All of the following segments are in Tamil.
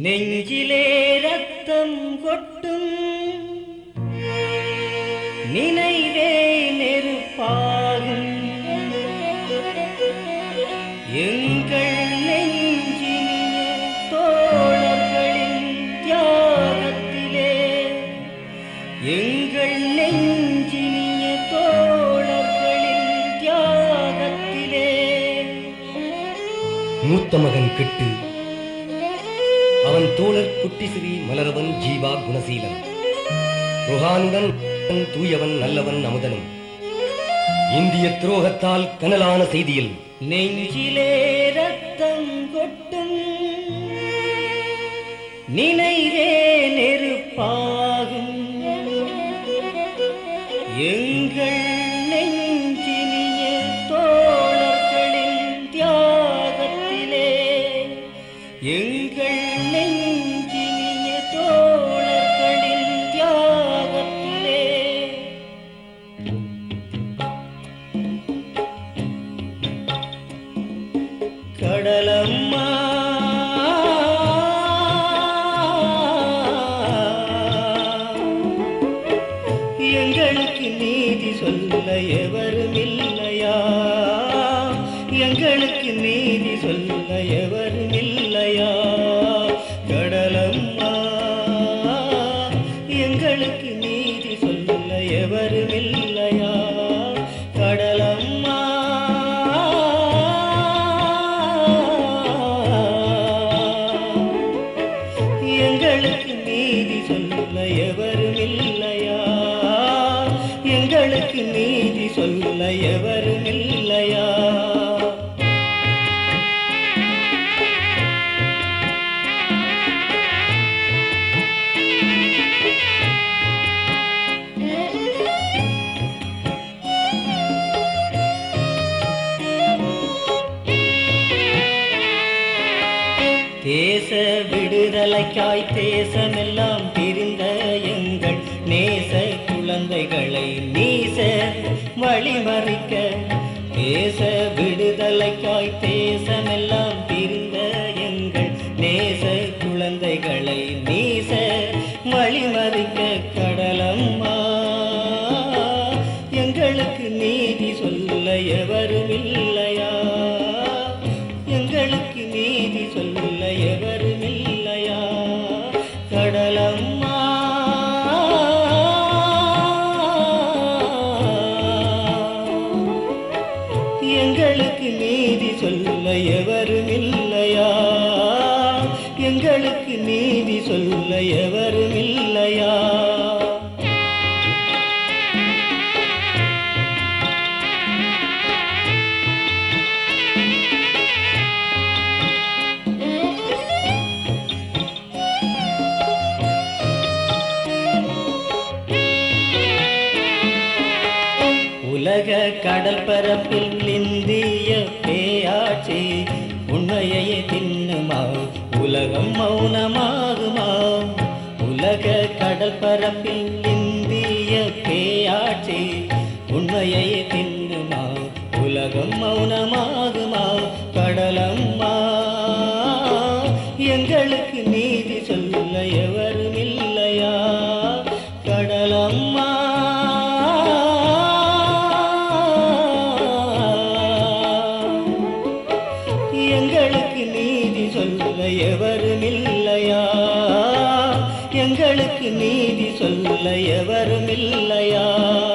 நெஞ்சிலே ரத்தம் கொட்டும் நினைவே நெருப்பாகும் எங்கள் நெஞ்சினிய தோழர்களின் தியாகத்திலே எங்கள் நெஞ்சினிய தோழர்களின் தியாகத்திலே மூத்த மகன் கெட்டு அவன் தோழர் குட்டிசிறி மலரவன் ஜீவா குணசீலன் ருஹானுடன் தூயவன் நல்லவன் அமுதனும் இந்திய துரோகத்தால் கனலான செய்தியில் நெஞ்சிலே ரத்தம் கொட்டும் நினைவே நெருப்பாகும் எங்கள் நெஞ்சினிய தோழர்களின் தியாகத்திலே எங்கள் நெஞ்சினிய தோழர்களின் தியாகத்திலே கடலம்மா எங்களுக்கு நீதி சொல்ல எவரும் இல்லையா எங்களுக்கு நீதி சொல்ல எவரும் இல்லையா கடலம்மா எங்களுக்கு நீதி சொல்ல எவரும் இல்லையா கடலம்மா எங்களுக்கு நீதி சொல்ல எவரும் இல்லையா எங்களுக்கு நீதி சொல்ல எவரும் இல்லையா தேச விடுதலைக்காய் தேசமெல்லாம் பிரிந்த எங்கள் நேச குழந்தைகளை நீச வழிமறிக்க தேச விடுதலைக்காய் தேசமெல்லாம் பிரிந்த எங்கள் நேச குழந்தைகளை நீச வழிமறிக்க கடலம்மா எங்களுக்கு நீதி சொல்ல எவரும் இல்லையா எங்களுக்கு நீதி சொல்ல எவரும் இல்லையா கடலம்மா எங்களுக்கு நீதி சொல்ல எவரும் இல்லையா எங்களுக்கு நீதி சொல்ல எவரும் இல்லையா உலக கடல் பரப்பில் இந்திய பேயாட்சி உண்மையை தின்னுமா உலகம் மௌனமாகுமா உலக கடல் பரப்பில் இந்திய பேயாட்சி உண்மையை தின்னுமா உலகம் மௌனமாகுமா கடலம்மா எங்களுக்கு நீதி சொல்ல எவரும் இல்லையா கடலம்மா எங்களுக்கு நீதி சொல்ல எவரும் இல்லையா எங்களுக்கு நீதி சொல்ல எவரும் இல்லையா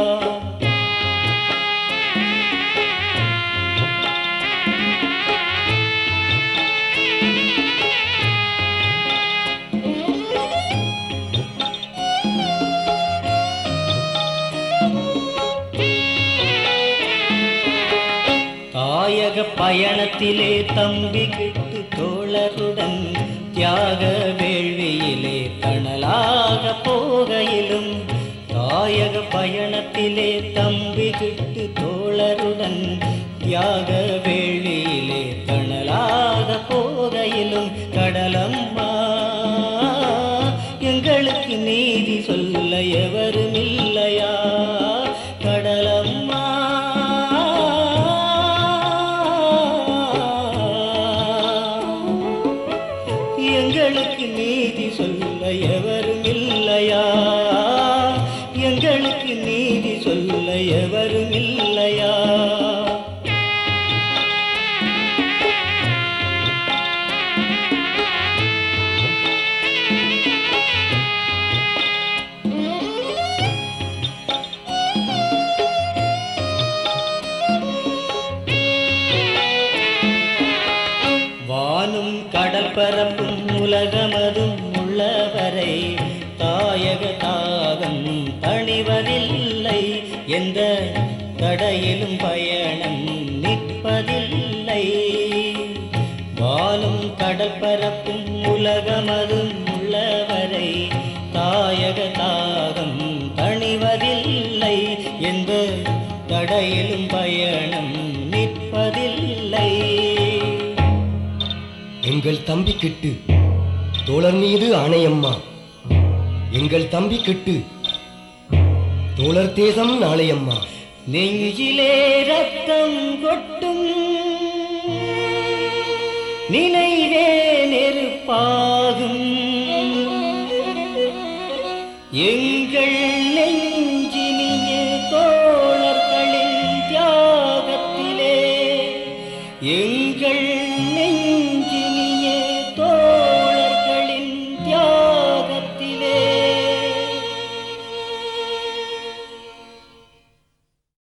தாயக பயணத்திலே தம்பி கிட்டு தோழருடன் தியாக வேள்வியிலே தணலாக போகையிலும் தாயக பயணத்திலே தம்பி கிட்டு தோழருடன் தியாக வேள்வியிலே தணலாக போகையிலும் கடலம்மா எங்களுக்கு நீதி சொல்ல எவரும் இல்லையா கடலம்மா எங்களுக்கு நீ தாகம் தணிவதில்லை எந்த தடையிலும் பயணம் நிற்பதில்லை வானும் கடற்பரப்பும் உலகமதும் உள்ளவரை தாயக தாகம் தணிவதில்லை எந்த தடையிலும் பயணம் நிற்பதில்லை எங்கள் தம்பி கிட்டு தோழர் மீது ஆணையம்மா எங்கள் தம்பி கிட்டு தோழர் தேசம் நாளையம்மா நெஞ்சிலே ரத்தம் கொட்டும் நினைவே நெருப்பாகும் எங்கள் நெஞ்சினிய தோழர்களின் தியாகத்திலே எங்கள் நெஞ்ச